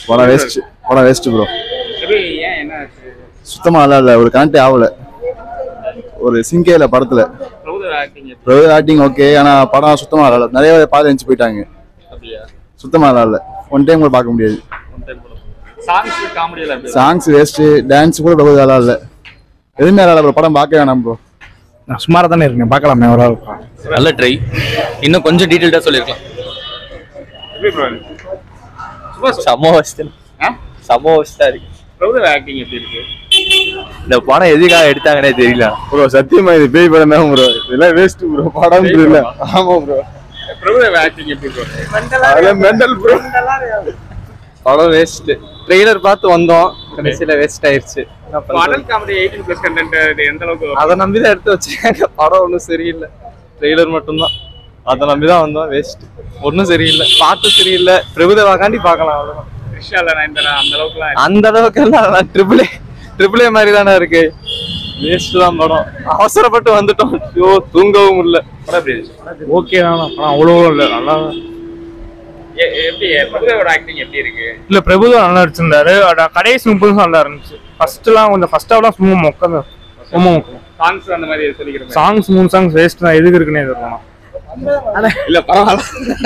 படம் வேஸ்ட் படம் waste bro எப்படி ஏன் என்ன ஆச்சு? சுத்தமா நல்லா இல்ல ஒரு கனெக்ட் ஆகல ஒரு சிங்கே இல்ல படத்துல பிரபுதேவ ஆக்டிங் எப்படி பிரபு ஆக்டிங் ஓகே ஆனா படம் சுத்தமா நல்லா இல்ல நிறைய பேர் பாதி அனுப்பிச்சு போயிட்டாங்க அப்படியா சுத்தமா நல்லா இல்ல ஒன் டைம் கூட பார்க்க முடியாது சாங்ஸ் காமெடி எல்லாம் எப்படி சாங்ஸ் வேஸ்ட் டான்ஸ் கூட பிரபு நல்லா இல்ல எதுவுமே நல்லா இல்ல bro. படம் பார்க்க வேணாம் ப்ரோ நான் சுமாரா தானே இருக்கேன் பார்க்கலாமே ஒரு ஆள் நல்ல ட்ரை இன்னும் கொஞ்சம் டீட்டெயில்டாக சொல்லியிருக்கலாம் எப்படி ப்ரோ சும்மா சொ- செம்ம வசதி ஆ? செம்ம வசதியாக இருக்கு பிரபுதேவ ஆக்டிங் எப்படி இருக்கு இந்த படம் எதுக்காக எடுத்தாங்கன்னே தெரியல ப்ரோ சத்தியமா இது பேய் படம் தான் ப்ரோ இதெல்லாம் வேஸ்ட் ப்ரோ படம் பேய் இல்ல படமா? ஆமா ப்ரோ பிரபுதேவ ஆக்டிங் எப்படி ப்ரோ அதெல்லாம் மெண்டல் ப்ரோ படம் வேஸ்ட் ட்ரெய்லர் பார்த்து வந்தோம் கடைசியில வேஸ்ட் ஆயிருச்சு என்ன பண்றது? Adult comedy eighteen plus content இது எந்த அளவுக்கு வரும்? அதை நம்பி தான் எடுத்து வச்சிருக்காங்க படம் ஒன்றும் சரியில்லை ட்ரெய்லர் மட்டும்தான் அதை நம்பி தான் வந்தோம் வேஸ்ட் ஒன்றும் சரியில்லை பாட்டு சரியில்லை பிரபுதேவாக்காண்டி பார்க்கலாம் அவ்வளோதான் த்ரிஷா இல்ல நயன்தாரா அந்த அளவுக்குலாம் அந்த அளவுக்கு எல்லாம் ட்ரிபிள் ஏ ட்ரிபிள் ஏ மாதிரி தானே இருக்கு வேஸ்ட் தான் படம் அவசரப்பட்டு வந்துட்டோம் ஐயோ தூங்கவும் முடியல படம் எப்படி இருந்துச்சு? ஓகே தான் படம் அவ்வளோ இல்லை நல்லா எ- எப்படி பிரபுதேவோட ஆக்டிங் எப்படி இருக்கு இல்ல பிரபுதா நல்லா நடிச்சிருந்தாரு அட- கடைசி முப்பது நல்லா இருந்துச்சு ஃபர்ஸ்ட்லாம் கொஞ்சம் ஃபர்ஸ்ட் ஹாஃப்லாம் சும்மா மொக்க தான் சும்மா மொக்க சாங்ஸ் அந்த மாதிரி சொல்லிக்கிற மாதிரி. சாங்ஸ் மூணு சாங்ஸ் வேஸ்ட் தான் எதுக்கு இருக்குன்னே தெரியல இல்ல பரவாயில்ல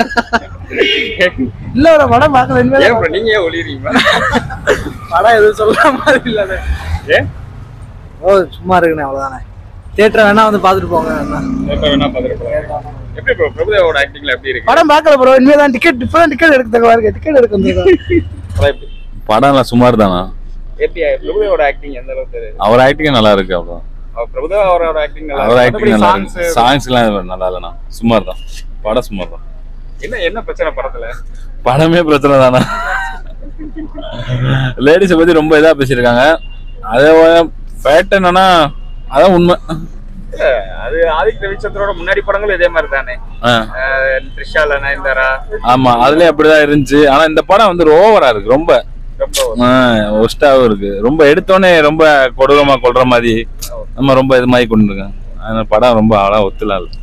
இல்ல ஒரு படம் பார்க்கல ஏன் bro, நீங்க ஏன் ஒளிறீங்க படம் எதுவும் சொல்ற மாதிரி இல்ல ஏன் ஓ சும்மா இருக்குண்ணே அவ்வளோதானே தேட்டரை வேணா வந்து பார்த்துட்டு போங்க வேணா எப்ப வேணா பாத்துருப்போம் எப்படி ப்ரோ பிரபுதேவோட ஆக்டிங்ல எப்படி இருக்கு படம் பார்க்கல ப்ரோ இனிமே தான் டிக்கெட் இப்போ தான் டிக்கெட் எடுக்க தகவல் இருக்கு டிக்கெட் எடுக்க வந்திருக்கோம் படம் எப்படி படம்லாம் சுமார் தானா எப்படி பிரபுதேவோட ஆக்டிங் எந்த அளவுக்கு இருக்கு? அவர் ஆக்டிங் நல்லா இருக்கு அப்புறம் அவர் பிரபுதேவா அவரோட ஆக்டிங் நல்லா அவர் இருக்கு. ஆக்டிங் நல்லா மத்தபடி இருக்கு songs சாங்ஸ்லாம் நல்லா இல்லைண்ணா சுமார் தான் படம் சுமார் தான் என்ன என்ன பிரச்சனை படத்துல படமே பிரச்சனை தானா லேடிஸை பத்தி ரொம்ப இதா பேசியிருக்காங்க அதே ஃபேட் என்னன்னா அதான் உண்மை இல்ல, அது ஆதித்ய ரவிச்சந்திரோட முன்னாடி படங்களும் இதே மாதிரி தானே ஆ, அஹ், த்ரிஷால நயன்தாரா ஆமா அதுலயும் அப்படிதான் இருந்துச்சு ஆனா இந்த படம் வந்து ஓவரா இருக்கு ரொம்ப ரொம்ப ஒஸ்டாவும் இருக்கு ரொம்ப எடுத்தோடனே ரொம்ப கொடூரமா கொள்ற மாதிரி நம்ம ரொம்ப இது மாதிரி கொண்டு இருக்கேன் அந்த படம் ரொம்ப அழகா ஒத்துலாம் இல்லை